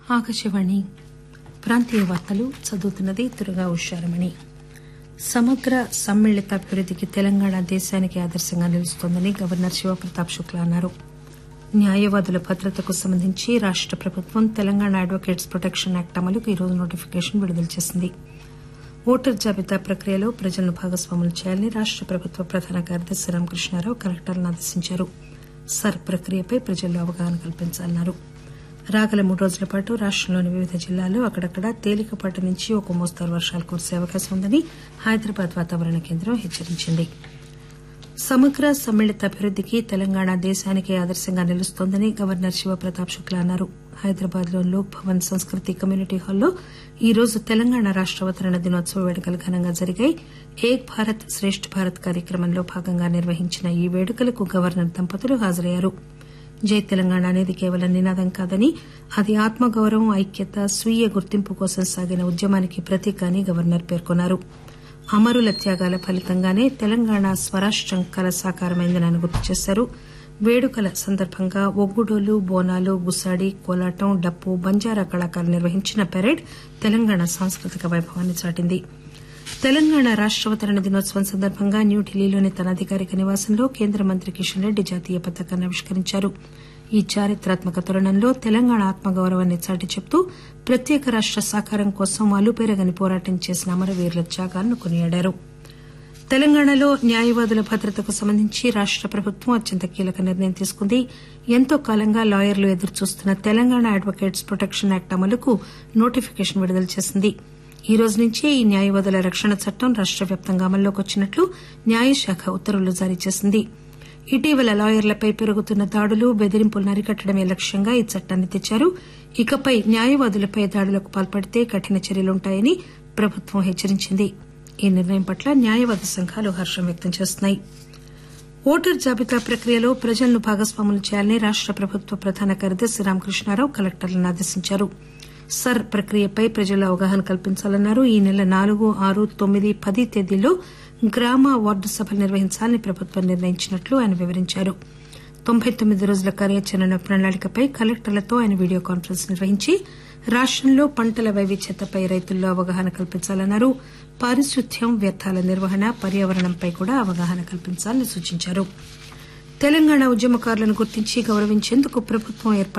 ఆకాశవాణి ప్రాంతీయ వార్తలు చదువుతున్నది దుర్గా ఉషారమణి సమగ్ర సమ్మిళిత అభివృద్దికి తెలంగాణ దేశానికి ఆదర్శంగా నిలుస్తోందని గవర్నర్ శివప్రతాప్ శుక్లా అన్నారు న్యాయవాదుల భద్రతకు సంబంధించి రాష్ట ప్రభుత్వం తెలంగాణ అడ్వకేట్స్ ప్రొటెక్షన్ యాక్ట్ అమలుకు ఈరోజు నోటిఫికేషన్ విడుదల చేసింది ఓటరు జాబితా ప్రక్రియలో ప్రజలను భాగస్వాములు చేయాలని రాష్ట ప్రభుత్వ ప్రధాన కార్యదర్శి రామకృష్ణారావు కలెక్టర్లను ఆదేశించారు సర్ ప్రక్రియపై ప్రజల్లో అవగాహన కల్పించాలన్నారు రాగల మూడు రోజుల పాటు రాష్టంలోని వివిధ జిల్లాల్లో అక్కడక్కడా తేలికపాటి నుంచి ఒక మోస్తరు వర్షాలు కురిసే అవకాశం ఉందని హైదరాబాద్ వాతావరణ కేంద్రం హెచ్చరించింది సమగ్ర సమ్మిళిత అభివృద్దికి తెలంగాణ దేశానికే ఆదర్శంగా నిలుస్తోందని గవర్నర్ శివప్రతాప్ శుక్లా అన్నారు హైదరాబాద్ లో లోక్ భవన్ సంస్కృతి కమ్యూనిటీ హాల్లో ఈరోజు తెలంగాణ రాష్ట అవతరణ దినోత్సవ వేడుకలు ఘనంగా జరిగాయి ఏక్ భారత్ శ్రేష్ట్ భారత్ కార్యక్రమంలో భాగంగా నిర్వహించిన ఈ వేడుకలకు గవర్నర్ దంపతులు హాజరయ్యారు జై తెలంగాణ అనేది కేవలం నినాదం కాదని అది ఆత్మగౌరవం ఐక్యత స్వీయ గుర్తింపు కోసం సాగిన ఉద్యమానికి ప్రతీక అని గవర్నర్ పేర్కొన్నారు అమరుల త్యాగాల ఫలితంగానే తెలంగాణ స్వరాష్టం కల సాకారమైందని ఆయన గుర్తు చేశారు వేడుకల సందర్భంగా ఒగ్గుడోలు బోనాలు గుసాడి కోలాటం డప్పు బంజారా కళాకారులు నిర్వహించిన పెరేడ్ తెలంగాణ సాంస్కృతిక వైభవాన్ని చాటింది తెలంగాణ రాష్టావతరణ దినోత్సవం సందర్భంగా న్యూఢిల్లీలోని తన అధికారిక నివాసంలో కేంద్ర మంత్రి కిషన్ రెడ్డి జాతీయ పతాకాన్ని ఆవిష్కరించారు ఈ చారిత్రాత్మక తరుణంలో తెలంగాణ ఆత్మగౌరవాన్ని చాటి చెబుతూ ప్రత్యేక రాష్ట సాకారం కోసం అలుపెరగని పోరాటం చేసిన అమరవీరుల త్యాగాలను కొనియాడారు తెలంగాణలో న్యాయవాదుల భద్రతకు సంబంధించి రాష్ట ప్రభుత్వం అత్యంత కీలక నిర్ణయం తీసుకుంది ఎంతో కాలంగా లాయర్లు ఎదురుచూస్తున్న తెలంగాణ అడ్వకేట్స్ ప్రొటెక్షన్ యాక్ట్ అమలుకు నోటిఫికేషన్ విడుదల చేసింది ఈ రోజు నుంచే ఈ న్యాయవాదుల రక్షణ చట్టం రాష్ట వ్యాప్తంగా అమల్లోకి వచ్చినట్లు న్యాయశాఖ ఉత్తర్వులు జారీ చేసింది ఇటీవల లాయర్లపై పెరుగుతున్న దాడులు బెదిరింపులను అరికట్టడమే లక్ష్యంగా ఈ చట్టాన్ని తెచ్చారు ఇకపై న్యాయవాదులపై దాడులకు పాల్పడితే కఠిన చర్యలుంటాయని ప్రభుత్వం హెచ్చరించింది ఈ నిర్ణయం పట్ల న్యాయవాద సంఘాలు హర్షం వ్యక్తం చేస్తున్నాయి ఓటరు జాబితా ప్రక్రియలో ప్రజలను భాగస్వాములు చేయాలని రాష్ట ప్రభుత్వ ప్రధాన కార్యదర్శి రామకృష్ణారావు కలెక్టర్లను ఆదేశించారు సర్ ప్రక్రియపై ప్రజల్లో అవగాహన కల్పించాలన్నారు ఈ నెల నాలుగు ఆరు తొమ్మిది పది తేదీల్లో గ్రామ వార్డు సభలు నిర్వహించాలని ప్రభుత్వం నిర్ణయించినట్లు ఆయన వివరించారు తొంభై తొమ్మిది రోజుల కార్యాచరణ ప్రణాళికపై కలెక్టర్లతో ఆయన వీడియో కాన్పరెన్స్ నిర్వహించి రాష్టంలో పంటల వైవిధ్యతపై రైతుల్లో అవగాహన కల్పించాలన్నారు పారిశుద్ధ్యం వ్యర్థాల నిర్వహణ పర్యావరణంపై కూడా అవగాహన కల్పించాలని సూచించారు తెలంగాణ ఉద్యమకారులను గుర్తించి గౌరవించేందుకు ప్రభుత్వం ఏర్పాటు